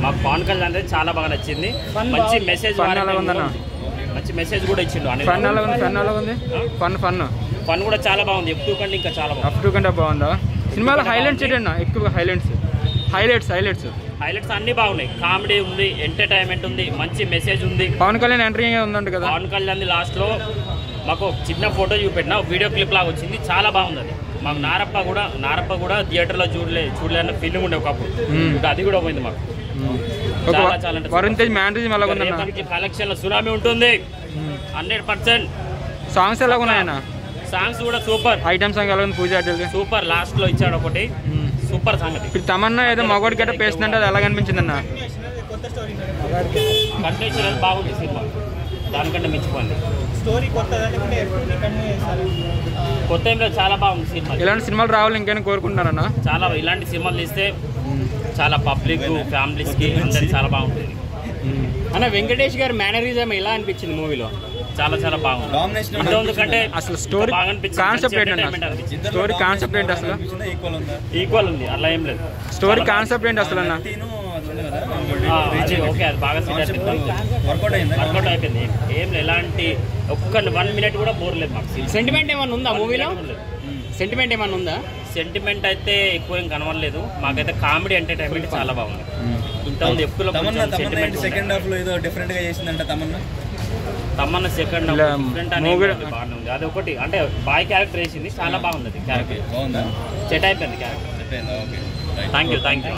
మాకు పవన్ కళ్యాణ్ అనేది చాలా బాగా నచ్చింది Fun మంచి బాగుంది. మెసేజ్ Fun ఎలా ఉందన్న? మంచి మెసేజ్ కూడా ఇచ్చిండు అనిల్ ఫన్ ఎలా ఉంది ఫన్ ఎలా ఉంది ఫన్ ఫన్ ఫన్ కూడా చాలా బాగుంది ఎప్పుడు కంటే ఇంకా చాలా బాగుంది అప్ టు కంటే బాగుందా సినిమాలో హైలైట్స్ ఏంటన్నా ఎక్కువ హైలైట్స్ హైలైట్స్ హైలైట్స్ హైలైట్స్ అన్ని బాగున్నాయి కామెడీ ఉంది ఎంటర్టైన్మెంట్ ఉంది మంచి మెసేజ్ ఉంది పవన్ కళ్యాణ్ ఎంట్రీ ఉందంట కదా పవన్ కళ్యాణ్ లాస్ట్ లో మాకు ఒక చిన్న ఫోటో చూపెట్టిన వీడియో క్లిప్ లాగా వచ్చింది చాలా బాగుంది అది మాకు నారప్ప కూడా నారప్ప కూడా థియేటర్ లో చూడలే చూడలేని ఫీలింగ్ ఉండే ఒకప్పుడు మ్మ్. ఇంకా అది కూడా పోయింది మాకు ఒక చాలా చాలా అంటే వరుణ్ తేజ్ మ్యానరిజం ఎలా ఉందన్న కలెక్షన్ లో సునామీ ఉంటుంది హండ్రెడ్ పర్సెంట్ సాంగ్స్ ఎలా ఉన్నాయన్న సాంగ్స్ కూడా సూపర్ ఐటమ్ సాంగ్ ఎలా ఉంది పూజ అడ్డలకి సూపర్ లాస్ట్ లో ఇచ్చాడు ఒకటి సూపర్ సాంగ్ అది ఇప్పుడు తమన్నా ఏదో మగవాడి గట్ట పేస్తుందంటే అది ఎలా కనిపించింది అన్న కంటెన్షన్ బాగుంది సినిమా దానికంటే మించిపోయింది స్టోరీ కొత్తదా లేకుంటే ఎప్పుడు కంటిన్యూ చేస్తారు కొత్త టైంలో చాలా బాగుంది సినిమా ఇలాంటి సినిమాలు రావాలి ఇంకైనా కోరుకుంటున్నారన్న చాలా ఇలాంటి సినిమాలు తీస్తే చాలా పబ్లిక్ ఫ్యామిలీస్ కి అందరికి చాలా బాగుంటుంది అన్న వెంకటేష్ గారి మేనరిజం ఎలా అనిపించింది మూవీలో చాలా చాలా బాగుంది Domination అంత ఉంది కంటే అసలు స్టోరీ బాగా అనిపించింది. కాన్సెప్ట్ మంచి ఏంటన్న entertainment అనిపించింది. స్టోరీ కాన్సెప్ట్ ఏంటి అసలు ఈక్వల్ ఉందా ఈక్వల్ ఉంది అలా ఏం లేదు స్టోరీ కాన్సెప్ట్ ఏంటి అసలు అన్న తీను అది ఉంది కదా ఆ, అది ఓకే అది బాగా సెట్ అయిపోయింది వర్కౌట్ అయిందా వర్కౌట్ అయిపోయింది ఏం లేదు ఎలాంటి ఒక్క వన్ మినిట్ కూడా బోర్ లేదు మాకు సెంటిమెంట్ ఏమైనా ఉందా మూవీలో సెంటిమెంట్ ఏమైనా ఉందా సెంటిమెంట్ అయితే ఎక్కువ ఏం కనవలేదు మాకైతే కామెడీ ఎంటర్టైన్మెంట్ చాలా బాగుంది ఇంత ఉంది ఎక్కువ Tamannaah Tamannaah sentiment second half లో ఏదో డిఫరెంట్ గా చేసిందంట తమన్నా తమ్మన్న సెకండ్ ఇలా డిఫరెంట్ movie- అనేది బాగానే ఉంది అది ఒకటి అంటే బాయ్ క్యారెక్టర్ వేసింది చాలా బాగుంది అది క్యారెక్టర్ బాగుందా సెట్ అయిపోయింది క్యారెక్టర్ చెప్పేందా okay thank you thank you